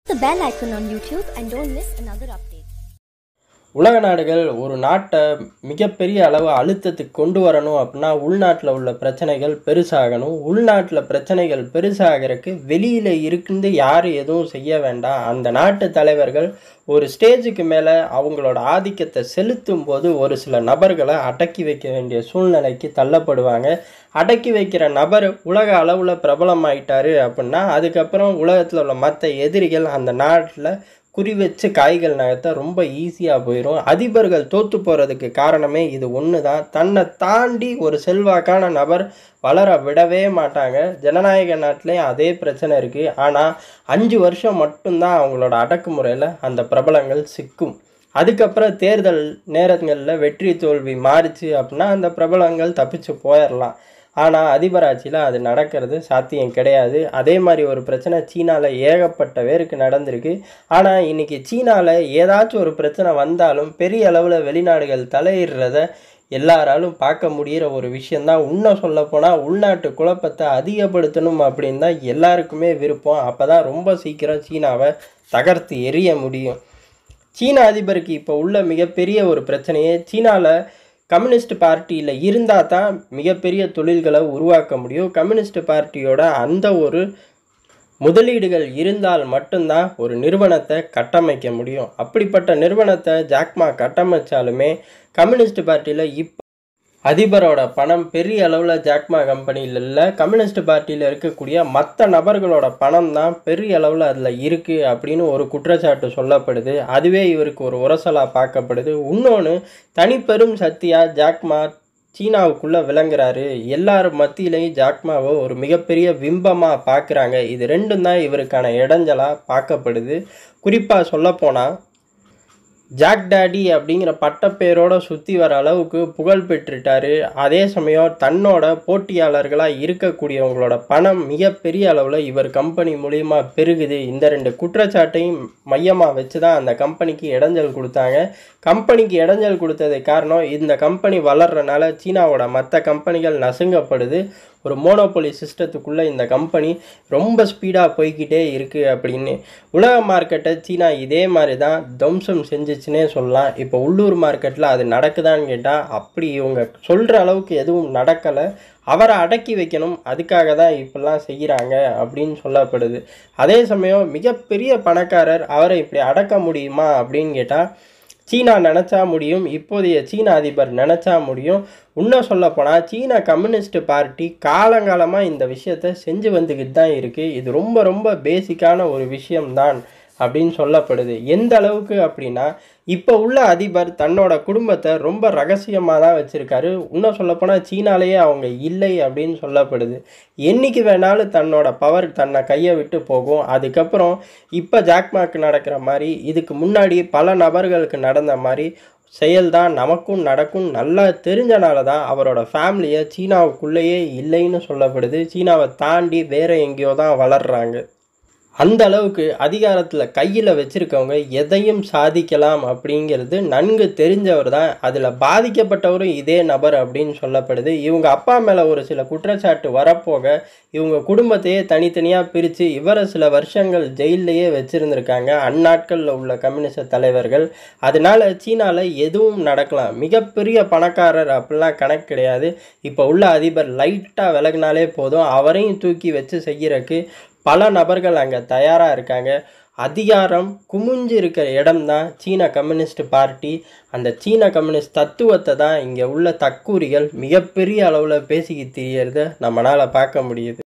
the bell icon on YouTube and don't miss another update. உலக நாடுகள் ஒரு நாட்டை மிகப்பெரிய அளவு அழுத்தத்துக்கு கொண்டு வரணும் அப்படின்னா உள்நாட்டில் உள்ள பிரச்சனைகள் பெருசாகணும் உள்நாட்டில் பிரச்சனைகள் பெருசாகிறதுக்கு வெளியில் இருந்து யாரும் எதுவும் செய்ய வேண்டாம் அந்த நாட்டு தலைவர்கள் ஒரு ஸ்டேஜுக்கு மேலே அவங்களோட ஆதிக்கத்தை செலுத்தும் போது ஒரு சில நபர்களை அடக்கி வைக்க வேண்டிய சூழ்நிலைக்கு தள்ளப்படுவாங்க அடக்கி வைக்கிற நபர் உலக அளவில் பிரபலமாயிட்டாரு அப்படின்னா அதுக்கப்புறம் உலகத்தில் உள்ள மற்ற எதிரிகள் அந்த நாட்டில் குறி வச்சு காய்கள் நகர்த்த ரொம்ப ஈஸியாக போயிடும் அதிபர்கள் தோற்று போகிறதுக்கு காரணமே இது ஒன்று தான் தன்னை தாண்டி ஒரு செல்வாக்கான நபர் வளர விடவே மாட்டாங்க ஜனநாயக நாட்டிலையும் அதே பிரச்சனை இருக்குது ஆனால் அஞ்சு வருஷம் மட்டும்தான் அவங்களோட அடக்குமுறையில் அந்த பிரபலங்கள் சிக்கும் அதுக்கப்புறம் தேர்தல் நேரங்களில் வெற்றி தோல்வி மாறிச்சு அப்படின்னா அந்த பிரபலங்கள் தப்பிச்சு போயிடலாம் ஆனால் அதிபராட்சியில் அது நடக்கிறது சாத்தியம் கிடையாது அதே மாதிரி ஒரு பிரச்சனை சீனாவில் ஏகப்பட்ட பேருக்கு நடந்திருக்கு ஆனால் இன்றைக்கி சீனாவில் ஏதாச்சும் ஒரு பிரச்சனை வந்தாலும் பெரிய அளவில் வெளிநாடுகள் தலையிடுறத எல்லாராலும் பார்க்க முடிகிற ஒரு விஷயந்தான் இன்னும் சொல்லப்போனால் உள்நாட்டு குழப்பத்தை அதிகப்படுத்தணும் அப்படின்னு தான் எல்லாருக்குமே விருப்பம் அப்போ தான் ரொம்ப சீக்கிரம் சீனாவை தகர்த்து எரிய முடியும் சீன அதிபருக்கு இப்போ உள்ள மிகப்பெரிய ஒரு பிரச்சனையே சீனாவில் கம்யூனிஸ்ட் பார்ட்டியில் இருந்தால் தான் மிகப்பெரிய தொழில்களை உருவாக்க முடியும் கம்யூனிஸ்ட் பார்ட்டியோட அந்த ஒரு முதலீடுகள் இருந்தால் மட்டும்தான் ஒரு நிறுவனத்தை கட்டமைக்க முடியும் அப்படிப்பட்ட நிறுவனத்தை ஜாக்மா கட்டமைச்சாலுமே கம்யூனிஸ்ட் பார்ட்டியில் இப்போ அதிபரோட பணம் பெரிய அளவில் ஜாக்மா கம்பெனியில் இல்லை கம்யூனிஸ்ட் பார்ட்டியில் இருக்கக்கூடிய மற்ற நபர்களோட பணம் தான் பெரிய அளவில் அதில் இருக்குது அப்படின்னு ஒரு குற்றச்சாட்டு சொல்லப்படுது அதுவே இவருக்கு ஒரு உரசலாக பார்க்கப்படுது இன்னொன்று தனிப்பெரும் சக்தியாக ஜாக்மா சீனாவுக்குள்ளே விளங்குறாரு எல்லார் மத்தியிலையும் ஜாக்மாவை ஒரு மிகப்பெரிய பிம்பமாக பார்க்குறாங்க இது ரெண்டும் தான் இவருக்கான இடைஞ்சலாக பார்க்கப்படுது குறிப்பாக சொல்லப்போனால் ஜாக் டாடி அப்படிங்கிற பட்டப்பேரோட சுற்றி வர அளவுக்கு புகழ் பெற்றுட்டாரு அதே சமயம் தன்னோட போட்டியாளர்களாக இருக்கக்கூடியவங்களோட பணம் மிகப்பெரிய அளவில் இவர் கம்பெனி மூலியமாக பெருகுது இந்த ரெண்டு குற்றச்சாட்டையும் மையமாக வச்சு தான் அந்த கம்பெனிக்கு இடைஞ்சல் கொடுத்தாங்க கம்பெனிக்கு இடைஞ்சல் கொடுத்தது காரணம் இந்த கம்பெனி வளர்றனால சீனாவோட மற்ற கம்பெனிகள் நசுங்கப்படுது ஒரு மோனோபொலி சிஸ்டத்துக்குள்ளே இந்த கம்பெனி ரொம்ப ஸ்பீடாக போய்கிட்டே இருக்குது அப்படின்னு உலக மார்க்கெட்டை சீனா இதே மாதிரி தான் துவம்சம் செஞ்சிச்சுன்னே சொல்லலாம் இப்போ உள்ளூர் மார்க்கெட்டில் அது நடக்குதான்னு கேட்டால் அப்படி இவங்க சொல்கிற அளவுக்கு எதுவும் நடக்கலை அவரை அடக்கி வைக்கணும் அதுக்காக தான் இப்படிலாம் செய்கிறாங்க அப்படின்னு சொல்லப்படுது அதே சமயம் மிகப்பெரிய பணக்காரர் அவரை இப்படி அடக்க முடியுமா அப்படின்னு கேட்டால் சீனா நினச்சா முடியும் இப்போதைய சீன அதிபர் நினச்சா முடியும் இன்னும் சொல்லப்போனால் சீன கம்யூனிஸ்ட் பார்ட்டி காலங்காலமாக இந்த விஷயத்த செஞ்சு வந்துக்கிட்டு தான் இருக்குது இது ரொம்ப ரொம்ப பேசிக்கான ஒரு விஷயம்தான் அப்படின்னு சொல்லப்படுது எந்த அளவுக்கு அப்படின்னா இப்போ உள்ள அதிபர் தன்னோட குடும்பத்தை ரொம்ப ரகசியமாக தான் வச்சுருக்காரு இன்னும் சொல்லப்போனால் சீனாலேயே அவங்க இல்லை அப்படின்னு சொல்லப்படுது என்றைக்கு வேணாலும் தன்னோட பவர் தன்னை கையை விட்டு போகும் அதுக்கப்புறம் இப்போ ஜாக்மாக்கு நடக்கிற மாதிரி இதுக்கு முன்னாடி பல நபர்களுக்கு நடந்த மாதிரி செயல்தான் நமக்கும் நடக்கும் நல்லா தெரிஞ்சனால தான் அவரோட ஃபேமிலியை சீனாவுக்குள்ளேயே இல்லைன்னு சொல்லப்படுது சீனாவை தாண்டி வேறு எங்கேயோ தான் வளர்கிறாங்க அந்த அளவுக்கு அதிகாரத்தில் கையில் வச்சுருக்கவங்க எதையும் சாதிக்கலாம் அப்படிங்கிறது நன்கு தெரிஞ்சவர் தான் அதில் பாதிக்கப்பட்டவரும் இதே நபர் அப்படின்னு சொல்லப்படுது இவங்க அப்பா மேலே ஒரு சில குற்றச்சாட்டு வரப்போக இவங்க குடும்பத்தையே தனித்தனியாக பிரித்து இவரை சில வருஷங்கள் ஜெயிலையே வச்சுருந்துருக்காங்க அந்நாட்களில் உள்ள கம்யூனிஸ்ட தலைவர்கள் அதனால் சீனாவில் எதுவும் நடக்கலாம் மிகப்பெரிய பணக்காரர் அப்படிலாம் கணக்கு கிடையாது இப்போ உள்ள அதிபர் லைட்டாக விலகினாலே போதும் அவரையும் தூக்கி வச்சு செய்கிறக்கு பல நபர்கள் அங்கே தயாராக இருக்காங்க அதிகாரம் குமிஞ்சு இருக்கிற இடம் தான் சீன கம்யூனிஸ்ட் பார்ட்டி அந்த சீன கம்யூனிஸ்ட் தத்துவத்தை தான் இங்கே உள்ள தக்கூரிகள் மிகப்பெரிய அளவில் பேசிக்கிட்டு தெரியறத நம்மளால் பார்க்க முடியுது